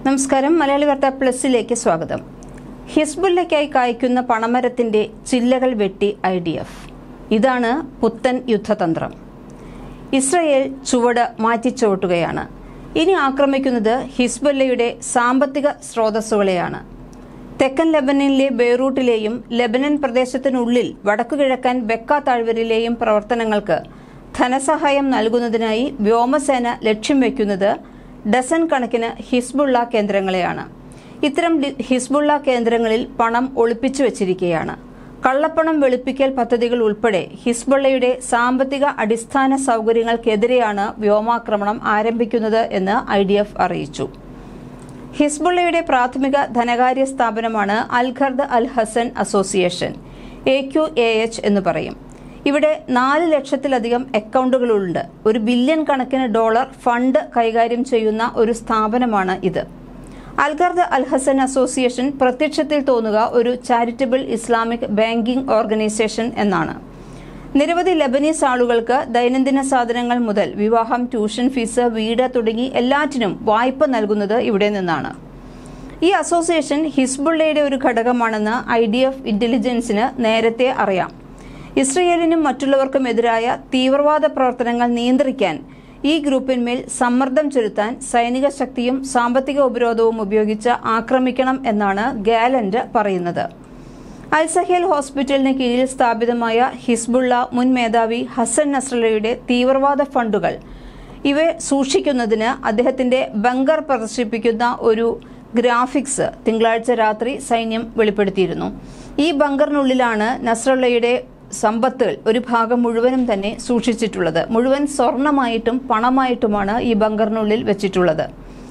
നമസ്കാരം മലയാളി വാർത്ത പ്ലസിലേക്ക് സ്വാഗതം ഹിസ്ബുല്ലയ്ക്കായി കായ്ക്കുന്ന പണമരത്തിന്റെ ചില്ലകൾ വെട്ടി ഐ ഡി എഫ് ഇതാണ് പുത്തൻ യുദ്ധതന്ത്രം ഇസ്രയേൽ ചുവട് മാറ്റിച്ചവിട്ടുകയാണ് ഇനി ആക്രമിക്കുന്നത് ഹിസ്ബുല്ലയുടെ സാമ്പത്തിക സ്രോതസ്സുകളെയാണ് തെക്കൻ ലെബനനിലെ ബെയ്റൂട്ടിലെയും ലെബനൻ പ്രദേശത്തിനുള്ളിൽ വടക്കുകിഴക്കൻ ബെക്ക താഴ്വരയിലെയും പ്രവർത്തനങ്ങൾക്ക് ധനസഹായം നൽകുന്നതിനായി വ്യോമസേന ലക്ഷ്യം വയ്ക്കുന്നത് ഡസൻ കണക്കിന് ഹിസ്ബുള്ള കേന്ദ്രങ്ങളെയാണ് ഇത്തരം ഡി- ഹിസ്ബുള്ള കേന്ദ്രങ്ങളിൽ പണം ഒളിപ്പിച്ചു വച്ചിരിക്കുകയാണ് കള്ളപ്പണം വെളുപ്പിക്കൽ പദ്ധതികൾ ഉൾപ്പെടെ ഹിസ്ബുള്ളയുടെ സാമ്പത്തിക അടിസ്ഥാന സൗകര്യങ്ങൾക്കെതിരെയാണ് വ്യോമാക്രമണം ആരംഭിക്കുന്നത് എന്ന് ഐ അറിയിച്ചു ഹിസ്ബുള്ളയുടെ പ്രാഥമിക ധനകാര്യ സ്ഥാപനമാണ് Al Qard Al Hassan association A Q A H എന്ന് പറയും ഇവിടെ നാല് ലക്ഷത്തിലധികം അക്കൗണ്ടുകളുണ്ട് ഒരു ബില്യൺ കണക്കിന് ഡോളർ ഫണ്ട് കൈകാര്യം ചെയ്യുന്ന ഒരു സ്ഥാപനമാണ് ഇത് അൽഗർദ് അൽ ഹസൻ അസോസിയേഷൻ പ്രത്യക്ഷത്തിൽ തോന്നുക ഒരു ചാരിറ്റബിൾ ഇസ്ലാമിക് ബാങ്കിംഗ് ഓർഗനൈസേഷൻ എന്നാണ് നിരവധി ലബനീസ് ആളുകൾക്ക് ദൈനംദിന സാധനങ്ങൾ മുതൽ വിവാഹം ട്യൂഷൻ ഫീസ് വീട് തുടങ്ങി എല്ലാറ്റിനും വായ്പ നൽകുന്നത് ഇവിടെ നിന്നാണ് ഈ അസോസിയേഷൻ ഹിസ്ബുള്ളയുടെ ഒരു ഘടകമാണെന്ന് ഐ ഡി എഫ് ഇന്റലിജൻസിന് നേരത്തെ അറിയാം ഇസ്രയേലിനും മറ്റുള്ളവർക്കും എതിരായ തീവ്രവാദ പ്രവർത്തനങ്ങൾ നിയന്ത്രിക്കാൻ ഈ ഗ്രൂപ്പിന്മേൽ സമ്മർദ്ദം ചെലുത്താൻ സൈനിക ശക്തിയും സാമ്പത്തിക ഉപരോധവും ഉപയോഗിച്ച് ആക്രമിക്കണം എന്നാണ് ഗാലന്റ് പറയുന്നത് അൽസഹേൽ ഹോസ്പിറ്റലിന് കീഴിൽ സ്ഥാപിതമായ ഹിസ്ബുള്ള മുൻ മേധാവി ഹസൻ നസ്രലയുടെ തീവ്രവാദ ഫണ്ടുകൾ ഇവ സൂക്ഷിക്കുന്നതിന് അദ്ദേഹത്തിന്റെ ബങ്കർ പ്രദർശിപ്പിക്കുന്ന ഒരു ഗ്രാഫിക്സ് തിങ്കളാഴ്ച രാത്രി സൈന്യം വെളിപ്പെടുത്തിയിരുന്നു ഈ ബങ്കറിനുള്ളിലാണ് നസ്രള്ളയുടെ സമ്പത്തുകൾ ഒരു ഭാഗം മുഴുവനും തന്നെ സൂക്ഷിച്ചിട്ടുള്ളത് മുഴുവൻ സ്വർണമായിട്ടും പണമായിട്ടുമാണ് ഈ ബങ്കറിനുള്ളിൽ വെച്ചിട്ടുള്ളത്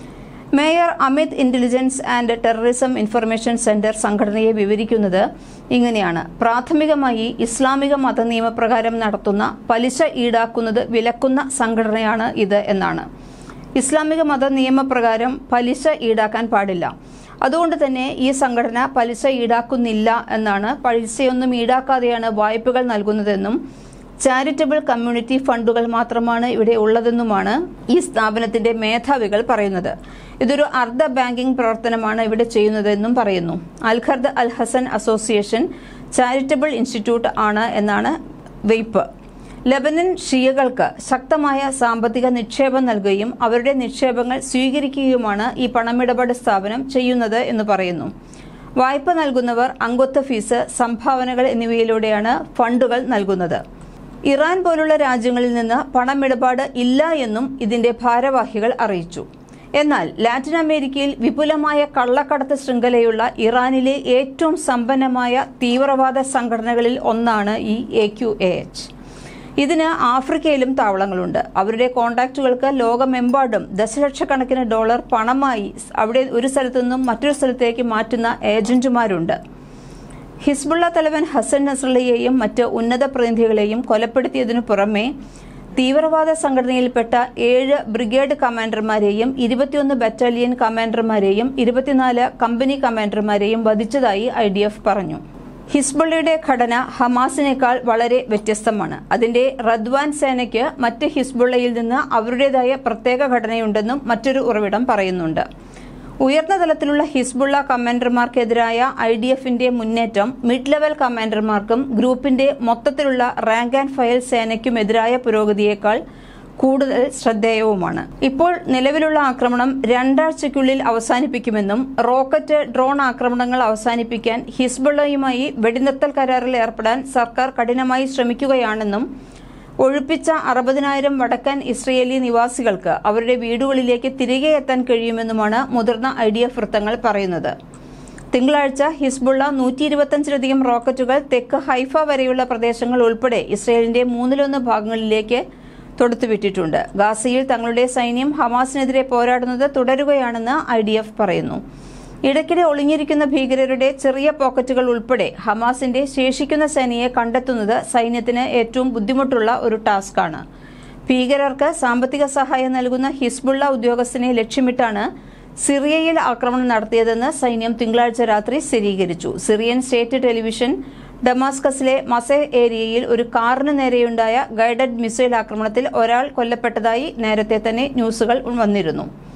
Meir Amit intelligence and terrorism information centre സംഘടനയെ വിവരിക്കുന്നത് ഇങ്ങനെയാണ് പ്രാഥമികമായി ഇസ്ലാമിക മത നിയമപ്രകാരം നടത്തുന്ന പലിശ ഈടാക്കുന്നത് വിലക്കുന്ന സംഘടനയാണ് ഇത് എന്നാണ് ഇസ്ലാമിക മത നിയമപ്രകാരം പലിശ ഈടാക്കാൻ പാടില്ല അതുകൊണ്ട് തന്നെ ഈ സംഘടന പലിശ ഈടാക്കുന്നില്ല എന്നാണ് പലിശയൊന്നും ഈടാക്കാതെയാണ് വായ്പകൾ നൽകുന്നതെന്നും ചാരിറ്റബിൾ കമ്മ്യൂണിറ്റി ഫണ്ടുകൾ മാത്രമാണ് ഇവിടെ ഉള്ളതെന്നുമാണ് ഈ സ്ഥാപനത്തിന്റെ മേധാവികൾ പറയുന്നത് ഇതൊരു അർദ്ധ ബാങ്കിംഗ് പ്രവർത്തനമാണ് ഇവിടെ ചെയ്യുന്നതെന്നും പറയുന്നു Al Qard Al Hassan association charitable institute ആണ് എന്നാണ് വെയ്പ് ലബനൻ ഷിയകൾക്ക് ശക്തമായ സാമ്പത്തിക നിക്ഷേപം നൽകുകയും അവരുടെ നിക്ഷേപങ്ങൾ സ്വീകരിക്കുകയുമാണ് ഈ പണമിടപാട് സ്ഥാപനം ചെയ്യുന്നത് എന്ന് പറയുന്നു വായ്പ നൽകുന്നവർ അംഗത്വ ഫീസ് സംഭാവനകൾ എന്നിവയിലൂടെയാണ് ഫണ്ടുകൾ നൽകുന്നത് ഇറാൻ പോലുള്ള രാജ്യങ്ങളിൽ നിന്ന് പണമിടപാട് ഇല്ല എന്നും ഇതിന്റെ ഭാരവാഹികൾ അറിയിച്ചു എന്നാൽ ലാറ്റിൻ അമേരിക്കയിൽ വിപുലമായ കള്ളക്കടത്ത് ശൃംഖലയുള്ള ഇറാനിലെ ഏറ്റവും സമ്പന്നമായ തീവ്രവാദ സംഘടനകളിൽ ഒന്നാണ് ഈ എ ക്യു എ എച്ച് ഇതിന് ആഫ്രിക്കയിലും താവളങ്ങളുണ്ട് അവരുടെ കോണ്ടാക്റ്റുകൾക്ക് ലോകമെമ്പാടും ദശലക്ഷക്കണക്കിന് ഡോളർ പണമായി അവിടെ ഒരു സ്ഥലത്തു നിന്നും മറ്റൊരു സ്ഥലത്തേക്ക് മാറ്റുന്ന ഏജന്റുമാരുണ്ട് ഹിസ്ബുള്ള തലവൻ ഹസൻ നസ്രള്ളയെയും മറ്റ് ഉന്നത പ്രതിനിധികളെയും കൊലപ്പെടുത്തിയതിനു പുറമെ തീവ്രവാദ സംഘടനയിൽപ്പെട്ട ഏഴ് ബ്രിഗേഡ് കമാൻഡർമാരെയും ഇരുപത്തിയൊന്ന് ബറ്റാലിയൻ കമാൻഡർമാരെയും ഇരുപത്തിനാല് കമ്പനി കമാൻഡർമാരെയും വധിച്ചതായി ഐ പറഞ്ഞു ഹിസ്ബുള്ളയുടെ ഘടന ഹമാസിനേക്കാൾ വളരെ വ്യത്യസ്തമാണ് അതിന്റെ റദ്വാൻ സേനയ്ക്ക് മറ്റ് ഹിസ്ബുള്ളയിൽ നിന്ന് അവരുടേതായ പ്രത്യേക ഘടനയുണ്ടെന്നും മറ്റൊരു ഉറവിടം പറയുന്നുണ്ട് ഉയർന്ന തലത്തിലുള്ള ഹിസ്ബുള്ള കമാൻഡർമാർക്കെതിരായ ഐ ഡി എഫിന്റെ മുന്നേറ്റം മിഡ് ലെവൽ കമാൻഡർമാർക്കും ഗ്രൂപ്പിന്റെ മൊത്തത്തിലുള്ള റാങ്ക് ആൻഡ് ഫയൽ സേനയ്ക്കുമെതിരായ പുരോഗതിയേക്കാൾ കൂടുതൽ ശ്രദ്ധേയവുമാണ് ഇപ്പോൾ നിലവിലുള്ള ആക്രമണം രണ്ടാഴ്ചയ്ക്കുള്ളിൽ അവസാനിപ്പിക്കുമെന്നും റോക്കറ്റ് ഡ്രോൺ ആക്രമണങ്ങൾ അവസാനിപ്പിക്കാൻ ഹിസ്ബുള്ളയുമായി വെടിനിർത്തൽ കരാറിൽ ഏർപ്പെടാൻ സർക്കാർ കഠിനമായി ശ്രമിക്കുകയാണെന്നും ഒഴിപ്പിച്ച അറുപതിനായിരം വടക്കൻ ഇസ്രയേലി നിവാസികൾക്ക് അവരുടെ വീടുകളിലേക്ക് തിരികെ എത്താൻ കഴിയുമെന്നുമാണ് മുതിർന്ന ഐ ഡി എഫ് വൃത്തങ്ങൾ പറയുന്നത് തിങ്കളാഴ്ച ഹിസ്ബുള്ള നൂറ്റി ഇരുപത്തഞ്ചിലധികം റോക്കറ്റുകൾ തെക്ക് ഹൈഫ വരെയുള്ള പ്രദേശങ്ങൾ ഉൾപ്പെടെ ഇസ്രയേലിന്റെ മൂന്നിലൊന്ന് ഭാഗങ്ങളിലേക്ക് തൊടുത്തുവിട്ടിട്ടുണ്ട് ഗാസയിൽ തങ്ങളുടെ സൈന്യം ഹമാസിനെതിരെ പോരാടുന്നത് തുടരുകയാണെന്ന് ഐ പറയുന്നു ഇടയ്ക്കിടെ ഒളിഞ്ഞിരിക്കുന്ന ഭീകരരുടെ ചെറിയ പോക്കറ്റുകൾ ഉൾപ്പെടെ ഹമാസിന്റെ ശേഷിക്കുന്ന സേനയെ കണ്ടെത്തുന്നത് സൈന്യത്തിന് ഏറ്റവും ബുദ്ധിമുട്ടുള്ള ഒരു ടാസ്കാണ് ഭീകരർക്ക് സാമ്പത്തിക സഹായം നൽകുന്ന ഹിസ്ബുള്ള ഉദ്യോഗസ്ഥനെ ലക്ഷ്യമിട്ടാണ് സിറിയയിൽ ആക്രമണം നടത്തിയതെന്ന് സൈന്യം തിങ്കളാഴ്ച രാത്രി സ്ഥിരീകരിച്ചു സിറിയൻ സ്റ്റേറ്റ് ടെലിവിഷൻ ഡമാസ്കസിലെ മസേ ഏരിയയിൽ ഒരു കാറിന് നേരെയുണ്ടായ ഗൈഡഡ് മിസൈൽ ആക്രമണത്തിൽ ഒരാൾ കൊല്ലപ്പെട്ടതായി നേരത്തെ തന്നെ ന്യൂസുകൾ വന്നിരുന്നു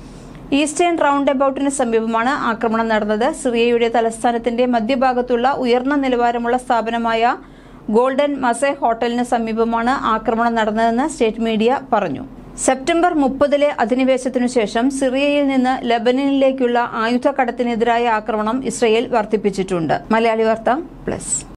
ഈസ്റ്റേൺ റൗണ്ട് അബൌട്ടിന് സമീപമാണ് ആക്രമണം നടന്നത് സിറിയയുടെ തലസ്ഥാനത്തിന്റെ മധ്യഭാഗത്തുള്ള ഉയർന്ന നിലവാരമുള്ള സ്ഥാപനമായ ഗോൾഡൻ മസെ ഹോട്ടലിന് സമീപമാണ് ആക്രമണം നടന്നതെന്ന് സ്റ്റേറ്റ് മീഡിയ പറഞ്ഞു സെപ്റ്റംബർ മുപ്പതിലെ അധിനിവേശത്തിനു ശേഷം സിറിയയിൽ നിന്ന് ലബനനിലേക്കുള്ള ആയുധ കടത്തിനെതിരായ ആക്രമണം ഇസ്രയേൽ വർദ്ധിപ്പിച്ചിട്ടുണ്ട് മലയാളി വാർത്ത പ്ലസ്